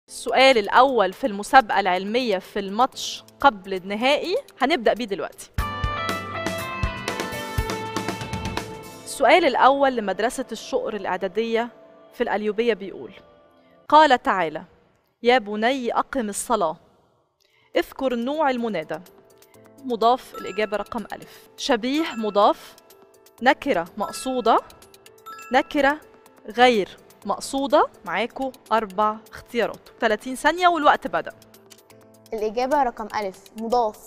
السؤال الأول في المسابقة العلمية في الماتش قبل النهائي هنبدأ بيه دلوقتي السؤال الأول لمدرسة الشقر الإعدادية في الأليوبية بيقول قال تعالى يا بني أقم الصلاة اذكر نوع المنادى مضاف الإجابة رقم ألف شبيه مضاف نكرة مقصودة نكرة غير مقصودة معاكم أربع اختيارات 30 ثانية والوقت بدأ الإجابة رقم ألف مضاف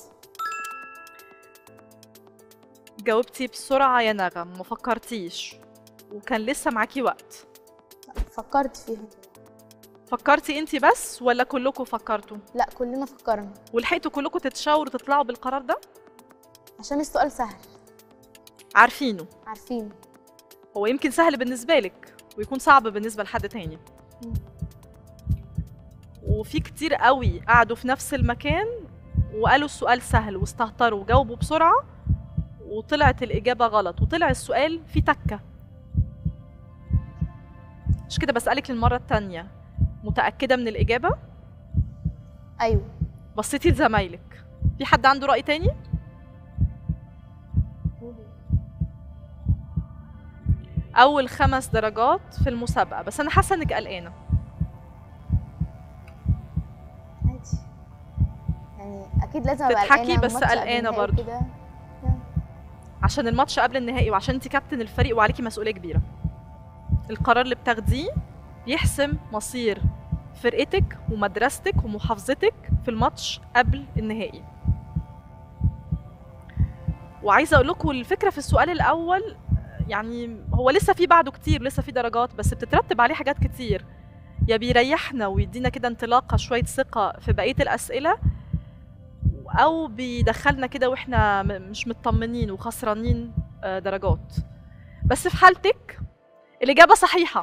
جاوبتي بسرعة يا نغم ما فكرتيش وكان لسه معاكي وقت فكرت فيها فكرتي انتي بس ولا كلكم فكرتوا لا كلنا فكرنا ولحقتوا كلكم تتشاوروا تطلعوا بالقرار ده عشان السؤال سهل عارفينه عارفين هو يمكن سهل بالنسبة لك ويكون صعب بالنسبة لحد تاني مم. وفي كتير قوي قعدوا في نفس المكان وقالوا السؤال سهل واستهتروا وجاوبوا بسرعة وطلعت الإجابة غلط وطلع السؤال فيه تكة مش كده بسألك للمرة التانية متأكدة من الإجابة؟ أيوه بصيتي لزمايلك في حد عنده رأي تاني؟ أول خمس درجات في المسابقة بس أنا حاسة إنك قلقانة عادي يعني أكيد لازم أبقى تضحكي قلقانة بس والماتش قبل قلقانة النهائي برضه. كده. عشان الماتش قبل النهائي وعشان انت كابتن الفريق وعليكي مسؤولية كبيرة القرار اللي بتاخديه بيحسم مصير فرقتك ومدرستك ومحافظتك في الماتش قبل النهائي وعايزه اقول لكم الفكره في السؤال الاول يعني هو لسه في بعده كتير لسه في درجات بس بتترتب عليه حاجات كتير يا بيريحنا ويدينا كده انطلاقه شويه ثقه في بقيه الاسئله او بيدخلنا كده واحنا م- مش مطمنين وخسرانين آه، درجات بس في حالتك الاجابه صحيحه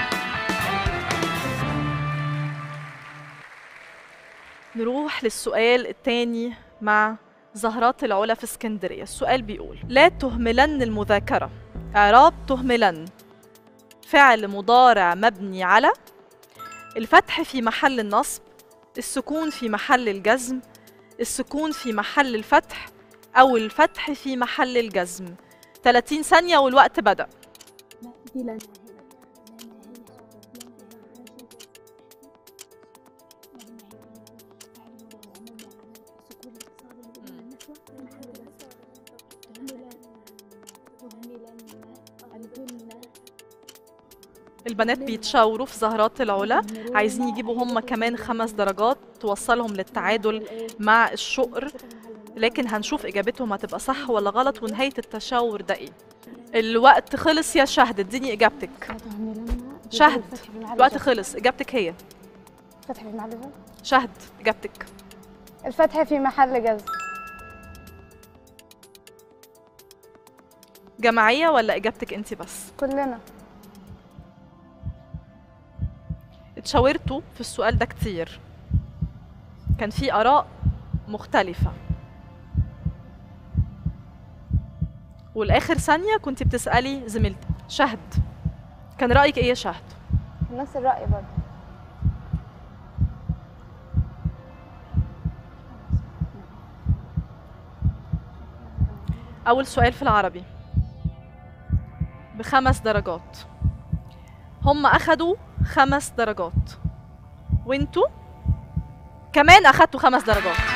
نروح للسؤال الثاني مع زهرات العلا في اسكندريه السؤال بيقول لا تهملن المذاكره اعراب تهملن فعل مضارع مبني على الفتح في محل النصب السكون في محل الجزم السكون في محل الفتح أو الفتح في محل الجزم 30 ثانية والوقت بدأ البنات بيتشاوروا في زهرات العلا عايزين يجيبوا هم كمان خمس درجات توصلهم للتعادل مع الشقر لكن هنشوف إجابتهم هتبقى صح ولا غلط ونهاية التشاور ده إيه الوقت خلص يا شهد اديني إجابتك شهد الوقت خلص إجابتك هي فتح في محل جزم شهد إجابتك الفتح في محل جزم جماعية ولا إجابتك أنت بس كلنا اتشاورتوا في السؤال ده كتير كان في آراء مختلفة والآخر ثانية كنت بتسألي زميلتك شهد كان رأيك إيه يا شهد؟ نفس الرأي برضه أول سؤال في العربي بخمس درجات هم أخدوا خمس درجات وانتوا كمان أخدتوا خمس درجات